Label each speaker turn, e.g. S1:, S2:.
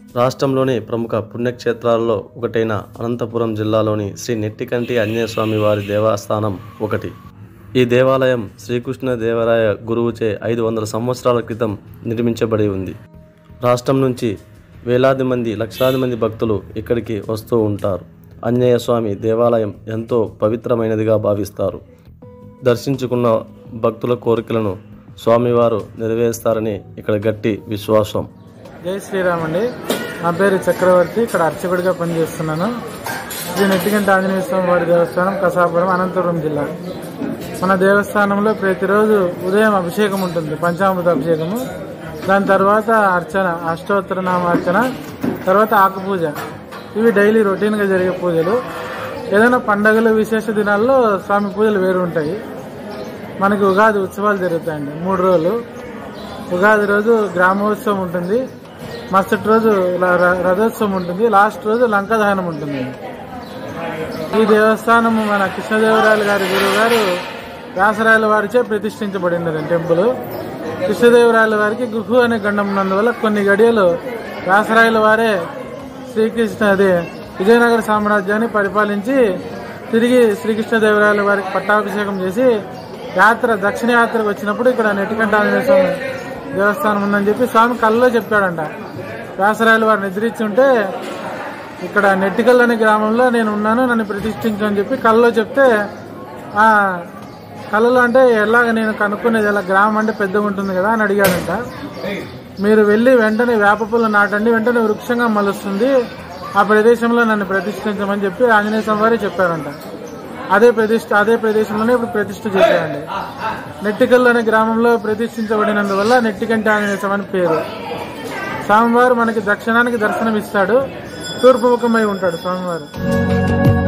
S1: రాష్ట్రంలోని ప్రముఖ పుణ్యక్షేత్రాలలో ఒకటైన అనంతపురం జిల్లాలోని శ్రీ నెట్టికంటి ఆంజనేయ స్వామి వారి దేవస్థానం ఒకటి ఈ దేవాలయం శ్రీకృష్ణదేవరాయ గురువుచే ఐదు వందల సంవత్సరాల క్రితం నిర్మించబడి ఉంది రాష్ట్రం నుంచి వేలాది మంది లక్షలాది మంది భక్తులు ఇక్కడికి వస్తూ ఉంటారు ఆంజనేయ స్వామి దేవాలయం ఎంతో పవిత్రమైనదిగా భావిస్తారు దర్శించుకున్న భక్తుల కోరికలను స్వామివారు నెరవేరుస్తారని ఇక్కడ గట్టి విశ్వాసం
S2: జై శ్రీరామ్ అండి నా పేరు చక్రవర్తి ఇక్కడ అర్చకుడిగా పనిచేస్తున్నాను శ్రీ నెట్టిగంట ఆంజనేయ స్వామి వారి దేవస్థానం కసాపురం అనంతపురం జిల్లా మన దేవస్థానంలో ప్రతిరోజు ఉదయం అభిషేకం ఉంటుంది పంచామృత అభిషేకము దాని తర్వాత అర్చన అష్టోత్తర నామార్చన తర్వాత ఆకు పూజ ఇవి డైలీ రొటీన్గా జరిగే పూజలు ఏదైనా పండగలు విశేష దినాల్లో స్వామి పూజలు వేరు ఉంటాయి మనకి ఉగాది ఉత్సవాలు జరుగుతాయండి మూడు రోజులు ఉగాది రోజు గ్రామోత్సవం ఉంటుంది మరుసటి రోజు ల- ర- రథోత్సవం ఉంటుంది లాస్ట్ రోజు లంక దహనం ఉంటుంది ఈ దేవస్థానం మన కృష్ణదేవరాయలు గారి గురువు గారు వ్యాసరాయల వారిచే ప్రతిష్ఠించబడినది టెంపుల్ కృష్ణదేవరాయల వారికి గుహు అనే గండం ఉన్నందువల్ల కొన్ని గడియలు వ్యాసరాయల వారే శ్రీకృష్ణ అదే విజయనగర సామ్రాజ్యాన్ని పరిపాలించి తిరిగి శ్రీకృష్ణదేవరాయల వారికి పట్టాభిషేకం చేసి యాత్ర దక్షిణ యాత్రకు వచ్చినప్పుడు ఇక్కడ నెట్టికంట ఆంజనేయ స్వామి దేవస్థానం ఉందని చెప్పి స్వామి కళ్ళలో చెప్పాడంట వ్యాసరాయల వారు నిద్రించి ఉంటే ఇక్కడ నెట్టికల్ అనే గ్రామంలో నేను ఉన్నాను నన్ను ప్రతిష్ఠించు అని చెప్పి కళ్ళలో చెప్తే ఆ కళ్ళలో అంటే ఎలాగ నేను కనుక్కునేది ఎలా గ్రామం అంటే పెద్దగా ఉంటుంది కదా అని అడిగాడంట మీరు వెళ్ళి వెంటనే వేప పుల్ల నాటండి వెంటనే వృక్షంగా మలుస్తుంది ఆ ప్రదేశంలో నన్ను ప్రతిష్ఠించమని చెప్పి ఆంజనేయ స్వామి వారే చెప్పారంట అదే ప్రతిష్ఠ అదే ప్రదేశంలోనే ఇప్పుడు ప్రతిష్ఠ చేశారండి నెట్టికల్ అనే గ్రామంలో ప్రతిష్ఠించబడినందువల్ల నెట్టికంటి ఆంజనేయ స్వామి అని పేరు స్వామివారు మనకి దక్షిణానికి దర్శనం ఇస్తాడు తూర్పు ముఖమై ఉంటాడు స్వామివారు